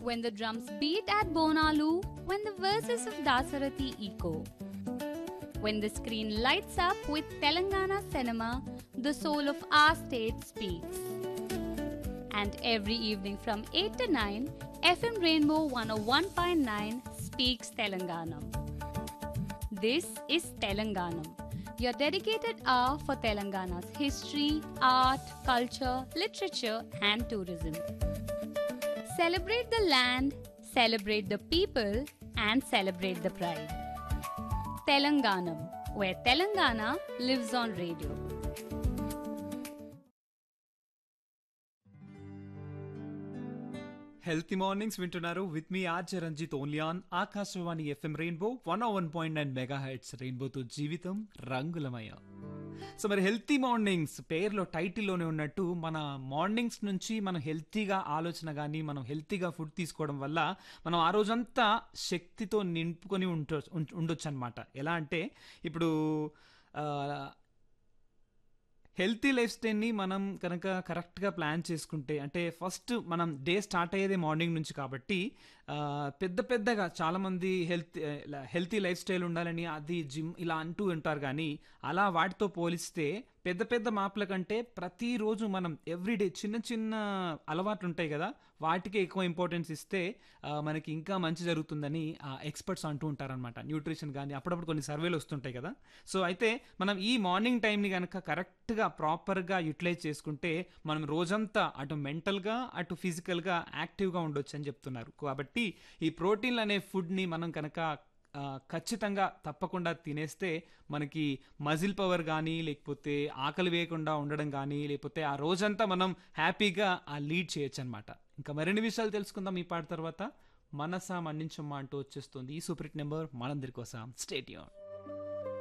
when the drums beat at Bonalu, when the verses of Dasarathi echo. When the screen lights up with Telangana cinema, the soul of our state speaks. And every evening from 8 to 9, FM Rainbow 101.9 speaks Telanganam. This is Telanganam, your dedicated hour for Telangana's history, art, culture, literature, and tourism. Celebrate the land, celebrate the people, and celebrate the pride. Telanganam, where Telangana lives on radio. Healthy mornings వింటున్నారు with మీ RJ Ranjith only on Akashvani FM rainbow one one point nine megahertz రెయిన్బోతో జీవితం రంగులమయ so మరి healthy mornings పేర్లో టైటిల్లోనే ఉన్నట్టు మన మార్నింగ్స్ నుంచి మనం హెల్తీగా ఆలోచన కానీ మనం హెల్తీగా ఫుడ్ తీసుకోవడం వల్ల మనం ఆ రోజంతా శక్తితో నింపుకొని ఉంట ఉండొచ్చు అనమాట ఎలా అంటే ఇప్పుడు ఆ, హెల్తీ లైఫ్ స్టైల్ని మనం కనుక కరెక్ట్గా ప్లాన్ చేసుకుంటే అంటే ఫస్ట్ మనం డే స్టార్ట్ అయ్యేదే మార్నింగ్ నుంచి కాబట్టి ఆ, పెద్ద పెద్దగా చాలామంది హెల్త్ హెల్తీ లైఫ్ స్టైల్ ఉండాలని అది జిమ్ ఇలా అంటూ ఉంటారు కానీ అలా వాటితో పోలిస్తే పెద్ద పెద్ద మాపల కంటే ప్రతిరోజు మనం ఎవ్రీడే చిన్న చిన్న అలవాట్లు ఉంటాయి కదా వాటికి ఎక్కువ ఇంపార్టెన్స్ ఇస్తే ఆ, మనకి ఇంకా మంచి జరుగుతుందని ఎక్స్పర్ట్స్ అంటూ ఉంటారనమాట న్యూట్రిషన్ కానీ అప్పుడప్పుడు కొన్ని సర్వేలు వస్తుంటాయి కదా సో అయితే మనం ఈ మార్నింగ్ టైంని కనుక కరెక్ట్గా ప్రాపర్గా యూటిలైజ్ చేసుకుంటే మనం రోజంతా అటు మెంటల్గా అటు ఫిజికల్గా యాక్టివ్గా ఉండొచ్చు అని చెప్తున్నారు కాబట్టి ఈ ప్రోటీన్లు అనే ఫుడ్ని మనం కనుక ఆ, ఖచ్చితంగా తప్పకుండా తినేస్తే మనకి మజిల్ పవర్ కానీ లేకపోతే ఆకలి వేయకుండా ఉండడం కానీ లేకపోతే ఆ రోజంతా మనం హ్యాపీగా ఆ లీడ్ చేయొచ్చు అనమాట ఇంకా మరిన్ని విషయాలు తెలుసుకుందాం ఈ పాట తర్వాత మనసా మన్నించమ్మా అంటూ వచ్చేస్తుంది ఈ సూపర్ హిట్ నెంబర్ మనందరి కోసం స్టేట్ యూన్